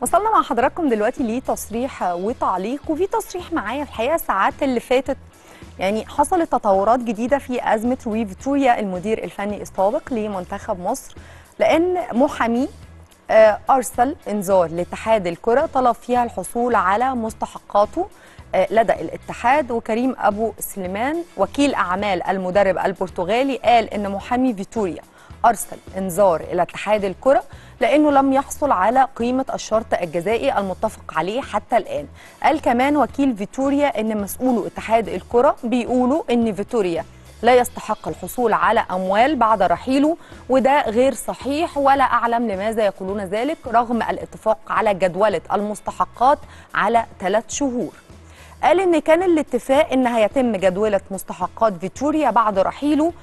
وصلنا مع حضراتكم دلوقتي لتصريح وتعليق وفي تصريح معايا الحقيقه الساعات اللي فاتت يعني حصلت تطورات جديده في ازمه روي فيتوريا المدير الفني السابق لمنتخب مصر لان محامي آه، ارسل انذار لاتحاد الكره طلب فيها الحصول على مستحقاته آه، لدى الاتحاد وكريم ابو سليمان وكيل اعمال المدرب البرتغالي قال ان محامي فيتوريا ارسل انذار الى اتحاد الكره لانه لم يحصل على قيمه الشرط الجزائي المتفق عليه حتى الان قال كمان وكيل فيتوريا ان مسؤولو اتحاد الكره بيقولوا ان فيتوريا لا يستحق الحصول على اموال بعد رحيله وده غير صحيح ولا اعلم لماذا يقولون ذلك رغم الاتفاق على جدوله المستحقات على ثلاث شهور قال ان كان الاتفاق ان هيتم جدوله مستحقات فيتوريا بعد رحيله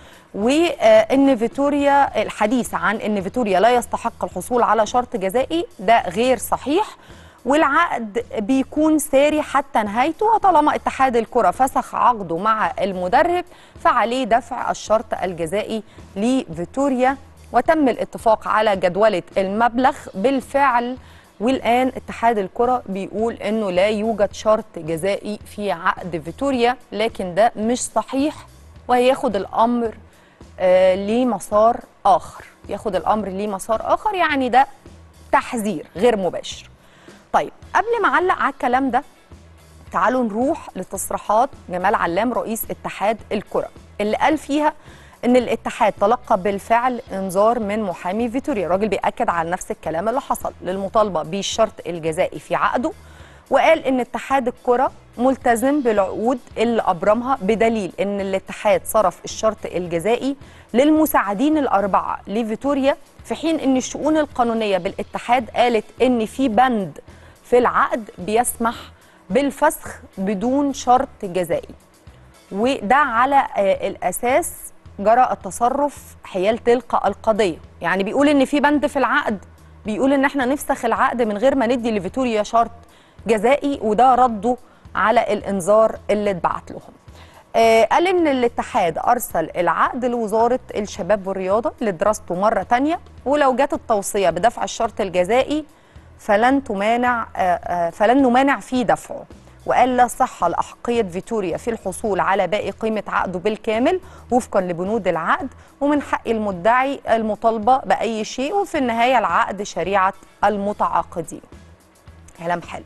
وان فيتوريا الحديث عن ان فيتوريا لا يستحق الحصول على شرط جزائي ده غير صحيح والعقد بيكون ساري حتى نهايته وطالما اتحاد الكره فسخ عقده مع المدرب فعليه دفع الشرط الجزائي لفيتوريا وتم الاتفاق على جدوله المبلغ بالفعل والان اتحاد الكره بيقول انه لا يوجد شرط جزائي في عقد فيتوريا لكن ده مش صحيح وهياخد الامر آه لمسار اخر ياخد الامر لمسار اخر يعني ده تحذير غير مباشر طيب قبل ما اعلق على الكلام ده تعالوا نروح لتصريحات جمال علام رئيس اتحاد الكره اللي قال فيها ان الاتحاد تلقى بالفعل انذار من محامي فيتوريا الراجل بياكد على نفس الكلام اللي حصل للمطالبه بالشرط الجزائي في عقده وقال ان اتحاد الكره ملتزم بالعقود اللي ابرمها بدليل ان الاتحاد صرف الشرط الجزائي للمساعدين الاربعه لفيتوريا في حين ان الشؤون القانونيه بالاتحاد قالت ان في بند في العقد بيسمح بالفسخ بدون شرط جزائي وده على الاساس جرى التصرف حيال تلك القضيه يعني بيقول ان في بند في العقد بيقول ان احنا نفسخ العقد من غير ما ندي لفيتوريا شرط جزائي وده رده على الانذار اللي اتبعت لهم آه قال ان الاتحاد ارسل العقد لوزاره الشباب والرياضه لدراسته مره تانية ولو جت التوصيه بدفع الشرط الجزائي فلن تمانع آه آه فلن نمانع في دفعه وقال لا صحة لأحقية فيتوريا في الحصول على باقي قيمة عقده بالكامل وفقا لبنود العقد ومن حق المدعي المطالبة بأي شيء وفي النهاية العقد شريعة المتعاقدين كلام حلو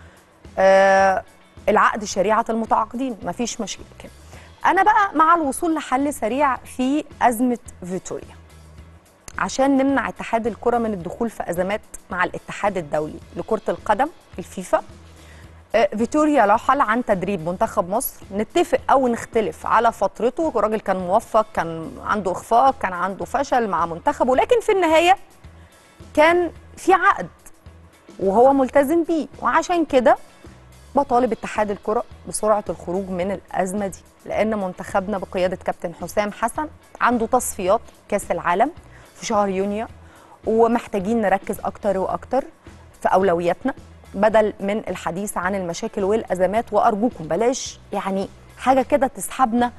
آه العقد شريعة المتعاقدين مفيش مشكلة كده أنا بقى مع الوصول لحل سريع في أزمة فيتوريا عشان نمنع اتحاد الكرة من الدخول في أزمات مع الاتحاد الدولي لكرة القدم الفيفا فيتوريا رحل عن تدريب منتخب مصر نتفق او نختلف على فترته الراجل كان موفق كان عنده اخفاق كان عنده فشل مع منتخبه لكن في النهايه كان في عقد وهو ملتزم بيه وعشان كده بطالب اتحاد الكره بسرعه الخروج من الازمه دي لان منتخبنا بقياده كابتن حسام حسن عنده تصفيات كاس العالم في شهر يونيو ومحتاجين نركز اكتر واكتر في اولوياتنا بدل من الحديث عن المشاكل والازمات وارجوكم بلاش يعني حاجه كده تسحبنا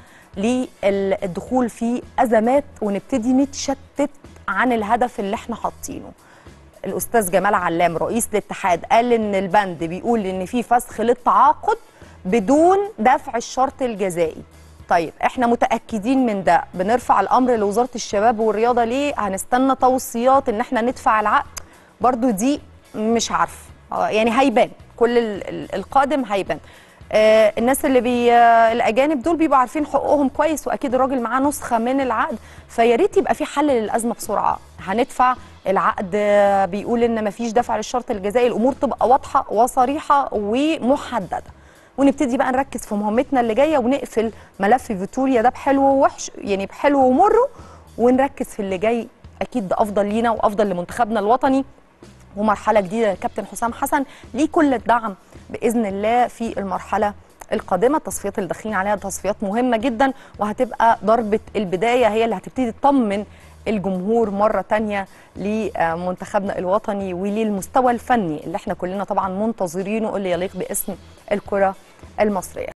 للدخول في ازمات ونبتدي نتشتت عن الهدف اللي احنا حاطينه الاستاذ جمال علام رئيس الاتحاد قال ان البند بيقول ان في فسخ للتعاقد بدون دفع الشرط الجزائي طيب احنا متاكدين من ده بنرفع الامر لوزاره الشباب والرياضه ليه هنستنى توصيات ان احنا ندفع العقد برضو دي مش عارفه يعني هيبان كل القادم هيبان آه الناس اللي بي آه الاجانب دول بيبقوا عارفين حقوقهم كويس واكيد الراجل معاه نسخه من العقد فيا ريت يبقى في حل للازمه بسرعه هندفع العقد آه بيقول ان مفيش دفع للشرط الجزائي الامور تبقى واضحه وصريحه ومحدده ونبتدي بقى نركز في مهمتنا اللي جايه ونقفل ملف فيتوريا ده بحلو ووحش يعني بحلو ومره ونركز في اللي جاي اكيد ده افضل لينا وافضل لمنتخبنا الوطني ومرحله جديده للكابتن حسام حسن ليه كل الدعم باذن الله في المرحله القادمه التصفيات اللي داخلين عليها تصفيات مهمه جدا وهتبقى ضربه البدايه هي اللي هتبتدي تطمن الجمهور مره تانية لمنتخبنا الوطني وللمستوى الفني اللي احنا كلنا طبعا منتظرينه اللي يليق باسم الكره المصريه